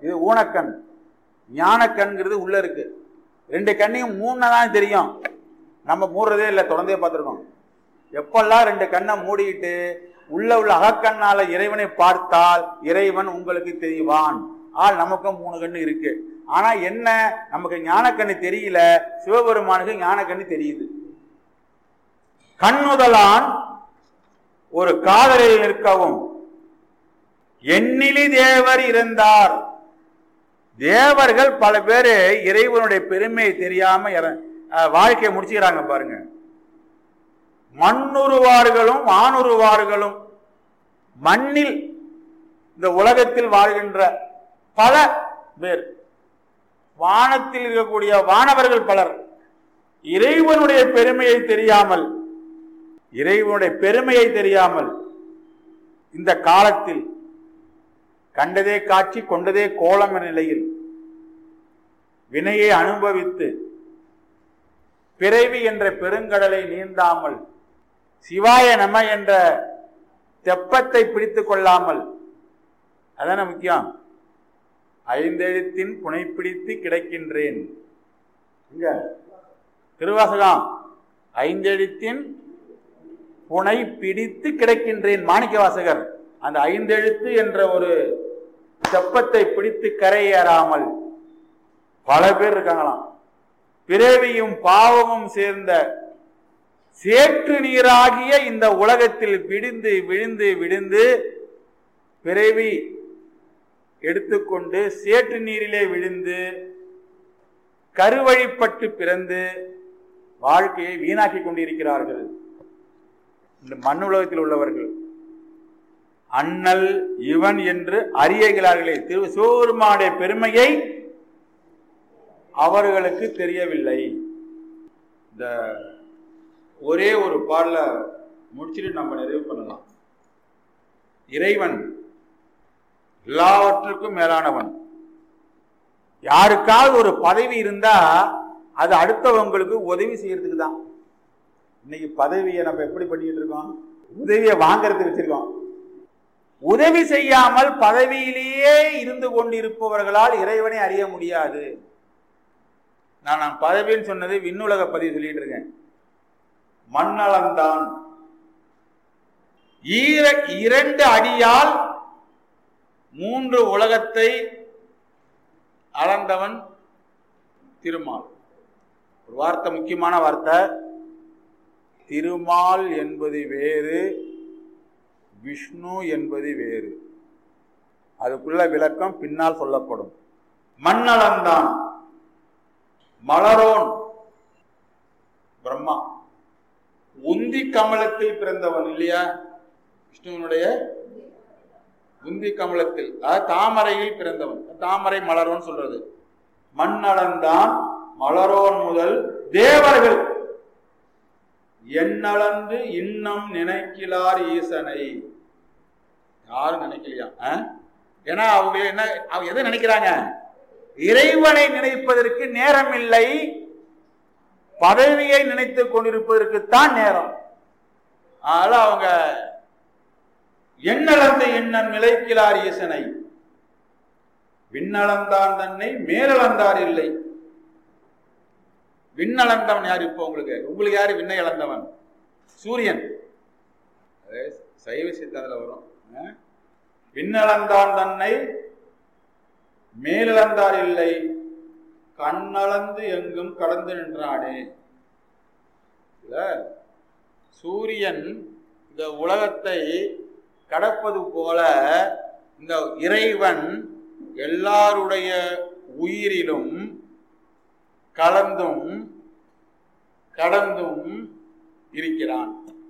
இது ஊனக்கண் ஞானக்கண்ங்கிறது உள்ள இருக்கு ரெண்டு கண்ணையும் மூணு தான் தெரியும் நம்ம மூடுறதே இல்லை தொடர்ந்தே பார்த்துருக்கோம் எப்பெல்லாம் ரெண்டு கண்ணை மூடிட்டு உள்ள உள்ள அகக்கண்ணால இறைவனை பார்த்தால் இறைவன் உங்களுக்கு தெரிவான் ஆள் நமக்கும் மூணு கண்ணு இருக்கு ஆனா என்ன நமக்கு ஞானக்கண்ணு தெரியல சிவபெருமானுக்கு ஞானக்கண்ணு தெரியுது கண்ணுதலான் ஒரு காதலில் நிற்கவும் எண்ணிலி தேவர் இருந்தார் தேவர்கள் பல பேரு இறைவனுடைய பெருமையை தெரியாம இற- அஹ், வாழ்க்கையை முடிச்சுக்கிறாங்க பாருங்க மண்ணுருவார்களும் வானுருவார்களும் மண்ணில் இந்த உலகத்தில் வாழ்கின்ற பல பேர் வானத்தில் இருக்கக்கூடிய வானவர்கள் பலர் இறைவனுடைய பெருமையை தெரியாமல் இறைவனுடைய பெருமையை தெரியாமல் இந்த காலத்தில் கண்டதே காட்சி கொண்டதே கோலம் என்ற நிலையில் வினையை அனுபவித்து பிறவி என்ற பெருங்கடலை நீந்தாமல் சிவாய நம என்ற தெப்பத்தை பிடித்துக் கொள்ளாமல் அதான முக்கியம் ஐந்தெழுத்தின் புனை பிடித்து கிடக்கின்றேன் இங்க திருவாசகம் ஐந்தெழுத்தின் புனை பிடித்து கிடக்கின்றேன் மாணிக்க வாசகர் அந்த ஐந்தெழுத்து என்ற ஒரு தெப்பத்தை பிடித்து கரையேறாமல் பல பேர் இருக்காங்களாம் பிறவியும் பாவமும் சேர்ந்த சேற்று நீராகிய இந்த உலகத்தில் விழுந்து விழுந்து விழுந்து பிறவி எடுத்துக்கொண்டு சேற்று நீரிலே விழுந்து கருவழிப்பட்டு பிறந்து வாழ்க்கையை வீணாக்கி கொண்டிருக்கிறார்கள் இந்த மண் உலகத்தில் உள்ளவர்கள் அண்ணல் இவன் என்று அறியகிறார்களே திரு சிவபெருமானுடைய பெருமையை அவர்களுக்கு தெரியவில்லை இந்த ஒரே ஒரு பாடல முடிச்சுட்டு நம்ம நிறைவு பண்ணலாம் இறைவன் எல்லாவற்றுக்கும் மேலானவன் யாருக்காவது ஒரு பதவி இருந்தா அது அடுத்தவங்களுக்கு உதவி செய்யறதுக்கு தான் இன்னைக்கு பதவியை நம்ம எப்படி பண்ணிட்டு இருக்கோம் உதவியை வாங்கறதுக்கு வச்சிருக்கோம் உதவி செய்யாமல் பதவியிலேயே இருந்து கொண்டிருப்பவர்களால் இறைவனை அறிய முடியாது நான் நான் பதவின்னு சொன்னது விண்ணுலக பதிவு சொல்லிட்டு இருக்கேன் மண்ணளந்தான் ஈர இரண்டு அடியால் மூன்று உலகத்தை அளந்தவன் திருமால் ஒரு வார்த்தை முக்கியமான வார்த்தை திருமால் என்பது வேறு விஷ்ணு என்பது வேறு அதுக்குள்ள விளக்கம் பின்னால் சொல்லப்படும் மண்ணளந்தான் மலரோன் பிரம்மா உந்தி கமலத்தில் பிறந்தவன் இல்லையா விஷ்ணுவனுடைய உந்தி கமலத்தில் அதாவது தாமரையில் பிறந்தவன் தாமரை மலரோன் சொல்றது மண்ணளந்தான் மலரோன் முதல் தேவர்கள் எண்ணளந்து இன்னம் நினைக்கிறார் ஈசனை யாரும் நினைக்கலையா ஆ? ஏன்னா அவங்க என்ன அவங்க எதை நினைக்கிறாங்க இறைவனை நினைப்பதற்கு நேரம் இல்லை பதவியை நினைத்துக் கொண்டிருப்பதற்குத்தான் நேரம் அதனால அவங்க எண்ணளந்த எண்ணம் நிலைக்கிறார் ஈசனை விண்ணளந்தான் தன்னை மேலளந்தார் இல்லை விண்ணளந்தவன் யார் இப்போ உங்களுக்கு உங்களுக்கு யாரு விண்ணை இழந்தவன் சூரியன் அது சைவ சித்தாந்தில் வரும் ஆ? விண்ணளந்தான் தன்னை மேலிழந்தார் இல்லை கண்ணளந்து எங்கும் கடந்து நின்றானே இல்ல? சூரியன் இந்த உலகத்தை கடப்பது போல இந்த இறைவன் எல்லாருடைய உயிரிலும் கலந்தும் கடந்தும் இருக்கிறான்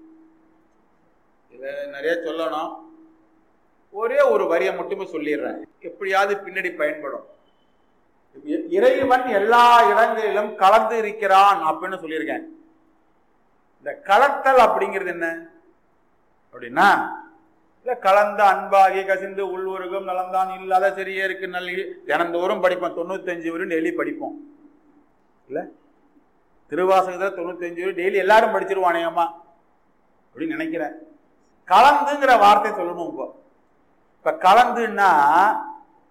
இதை நிறைய சொல்லணும் ஒரே ஒரு வரியை மட்டுமே சொல்லிடுறேன் எப்படியாவது பின்னாடி பயன்படும் இ- இறைவன் எல்லா இடங்களிலும் கலந்து இருக்கிறான் அப்படின்னு சொல்லியிருக்கேன் இந்த கலத்தல் அப்படிங்கிறது என்ன அப்படின்னா இல்ல கலந்த அன்பாகி கசிந்து உள்ளுருகம் நலந்தான் இல்லாத சரியே இருக்கு நல்ல தினந்தோறும் படிப்போம் தொண்ணூத்தஞ்சு வரும் டெய்லி படிப்போம் இல்ல திருவாசகத்தில் தொண்ணூத்தஞ்சு வரும் டெய்லி எல்லாரும் படிச்சிருவானே அம்மா அப்படின்னு நினைக்கிறேன் கலந்துங்கிற வார்த்தை சொல்லணும் இப்போ இப்ப கலந்துன்னா